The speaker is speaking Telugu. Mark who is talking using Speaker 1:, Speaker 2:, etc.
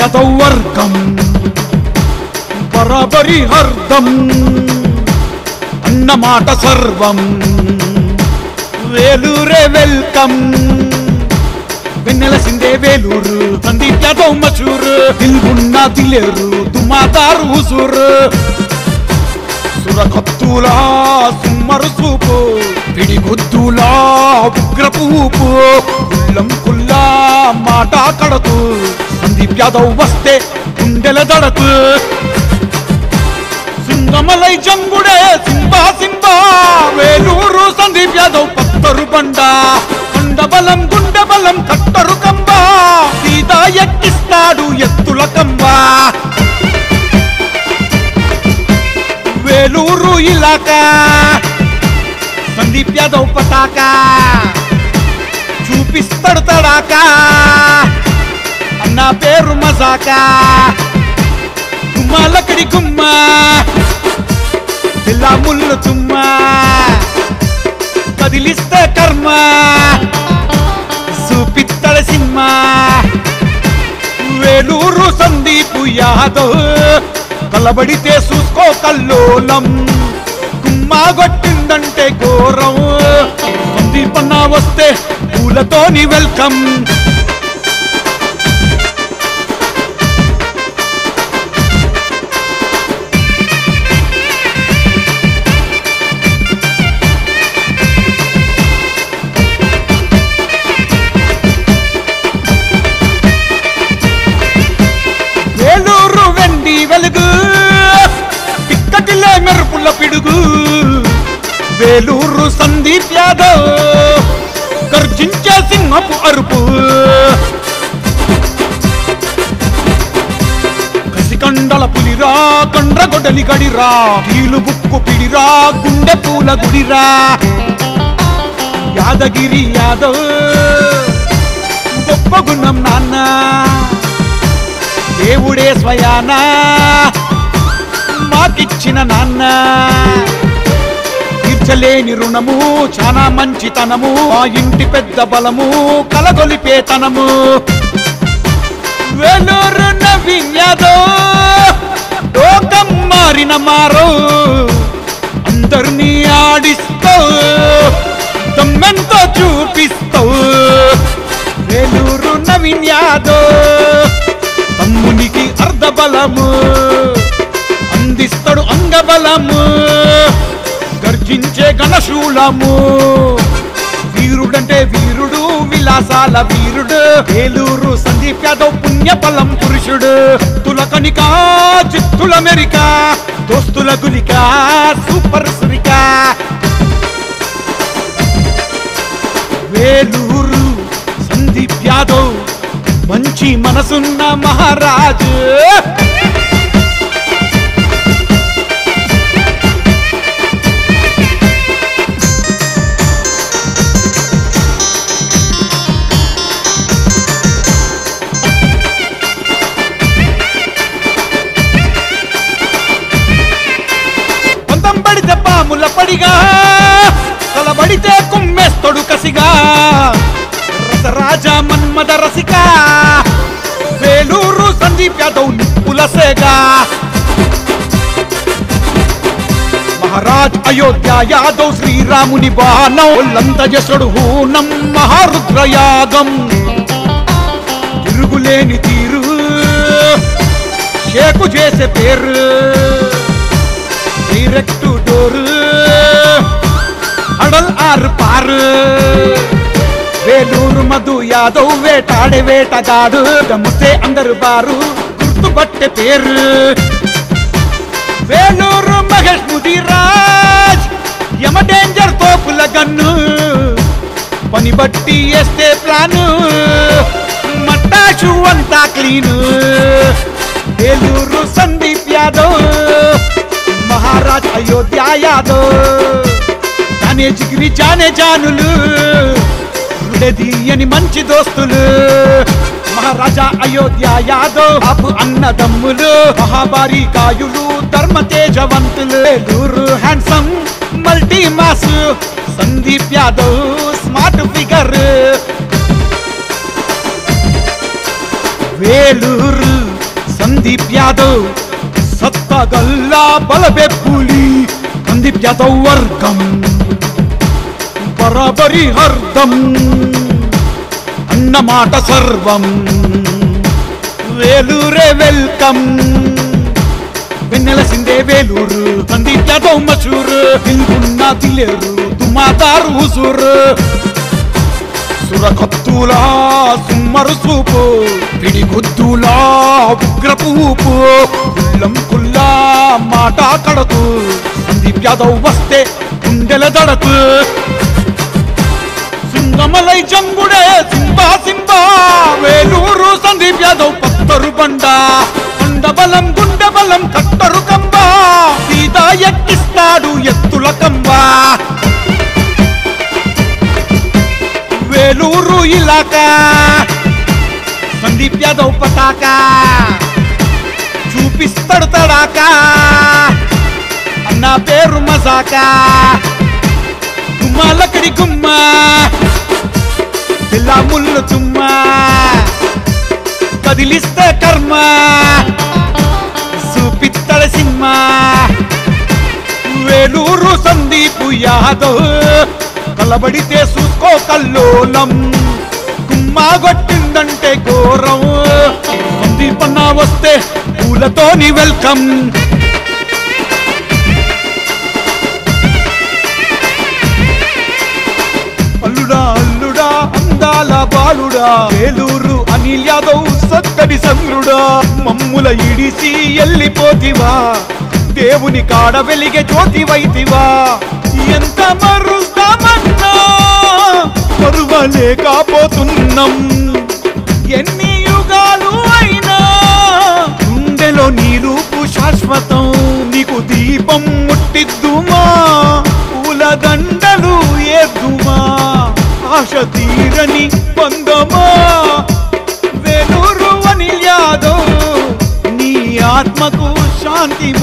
Speaker 1: యాదవ్ వర్గం బరాబరి హర్దం అన్నమాట సర్వం వేలూరే వెల్కమ్ వెన్నెల సిందే వేలూరు సందీప్ యాదవ్ మచూరు దిల్గున్న దిలేరు దుమాదారు హుసూరు సురకత్తులా సుమ్మరు సూపు పిడిగుద్దులా ఉగ్రపు ఊపు కుల్లం కుల్లా మాట కడకు సందీప్ యాదవ్ వస్తే గుండెల దడకు సింగమలై జంగుడే సింబా సింబా వేలూరు సందీప్ యాదవ్ పత్తరు బండ కొండబలం గుండెబలం కట్టరు కంబా సీతా ఎక్కిస్తాడు ఎత్తుల కంబా వేలూరు ఇలాకా సందీప్ యాదవ్ పతాకా చూపిస్తాడు తడాకా అన్న పేరు మజాకా గుమ్మాలకడి గుమ్మ పిల్ల ముళ్ళు తుమ్మ కదిలిస్తే కర్మ చూపిత్తడ సినిమ వేలూరు సందీపు యాదవ్ కలబడితే చూసుకో కల్లోలం గుమ్మా కొట్టిందంటే ఘోరం సందీపన్న వస్తే పూలతోని వెల్కమ్ వేలూరు వెండి వెలుగు పిక్కటిలే మెరుపుల పిడుగు వేలూరు సందీప్ యాదవ్ గర్జించే సింహపు అరుపు కసికండల పులిరా కండ్రగొడలి గడిరా కీలు బుక్కు పిడిరా గుండె పూల గుడిరా యాదగిరి యాదవ్ గొప్ప గుణం నాన్న దేవుడే స్వయానా మాకిచ్చిన నాన్న తీర్చలేని రుణము చాలా మంచితనము మా ఇంటి పెద్ద బలము కలగొలిపేతనము వేలూరు నవీన్ యాదవ్ లోకం మారిన మారో అందరినీ ఆడిస్తావు దమ్మెంతో చూపిస్తావు వేలూరు నవీన్ యాదవ్ తమ్మునికి అర్ధ బలము అందిస్తాడు అంగబలము గర్జించే గణశూలము వీరుడంటే వీరుడు విలాసాల వీరుడు ఏలూరు సందీప్ యాదవ్ పుణ్యఫలం పురుషుడు తులకనిక చిత్తుల మెరిక దోస్తుల గులిక సూపర్ సురిక వేలూరు సందీప్ యాదవ్ మంచి మనసున్న మహారాజు పంతం పడితే పాముల పడిగా తలబడితే కుమ్మేస్తడు కసిగా రసరాజ మన్మద రసిక వేలూరు సందీప్ యాదవ్ నిప్పులసేగా మహారాజ్ అయోధ్య యాదవ్ శ్రీరాముని బాణం లంతజసుడు హూనం మహారుద్రయాగం తిరుగులేని తీరు షేకు చేసే పేరు డైరెక్ట్ డోరు అడల్ ఆరు పారు వేలూరు మధు యాదవ్ వేటాడే వేటగాడు గమ్ముతే అందరు బారు గుర్తుపట్టే పేరు వేలూరు మహేష్ ముదిరాజ్ యమ డేంజర్ తోపుల గన్ను పని బట్టి వేస్తే ప్లాను మట్టాషు అంతా క్లీను వేలూరు సందీప్ యాదవ్ మహారాజ్ అయోధ్య యాదవ్ జానే జిగిరి జానే జానులు అని మంచి దోస్తులు మహారాజా అయోధ్య యాదవ్ బాపు అన్నదమ్ములు మహాబారి కాయులు ధర్మ తేజవంతులు Veluru handsome multi mass Sandeep Yadav smart figure Veluru Yadav సత్తగల్లా బలబెప్పులి సందీప్ యాదవ్ వర్గం బరాబరి హర్దం అన్నమాట సర్వం వేలూరే వెల్కమ్ వెన్నెల సిందే వేలూరు సందీప్ యాదవ్ మషూర్ దిల్గున్నా దిలేరు తుమాదారు హుజూర్ సురకత్తులా సుమ్మరు సూపు పిడిగుద్దులా ఉగ్రపు ఊపు కుల్లం కుల్లా మాట కడకు సందీప్ యాదవ్ వస్తే గుండెల దడకు సింగమలై జంగుడే సింబా సింబా వేలూరు సందీప్ యాదవ్ పత్తరు బండ కొండ బలం గుండె బలం కట్టరు కంబా సీతా ఎక్కిస్తాడు ఎత్తుల కంబా వేలూరు ఇలాకా సందీప్ యాదవ్ పతాకా చూపిస్తాడు తడాకా అన్న పేరు మజాకా గుమ్మాలకడి గుమ్మ పిల్ల ముళ్ళు తుమ్మ కదిలిస్తే కర్మ చూపిత్తడ సినిమ వేలూరు సందీపు యాదవ్ కలబడితే చూసుకో కల్లోలం గుమ్మా కొట్టిందంటే ఘోరం సందీపన్న వస్తే పూలతోని వెల్కమ్ అల్లుడా అల్లుడా అందాల బాలుడా వేలూరు అనిల్ యాదవ్ సక్కడి సంద్రుడా మమ్ముల ఇడిసి ఎల్లిపోతివా దేవుని కాడ వెలిగే జ్యోతివైతివా ఎంత మరుస్తామన్నా మరువలేకపోతున్నాం ఎన్ని యుగాలు అయినా గుండెలో నీ రూపు శాశ్వతం నీకు దీపం ముట్టిద్దుమా పూల దండలు ఏద్దుమా ఆశ తీరని బంధమా వేలూరు అనిల్ యాదవ్ నీ ఆత్మకు శాంతి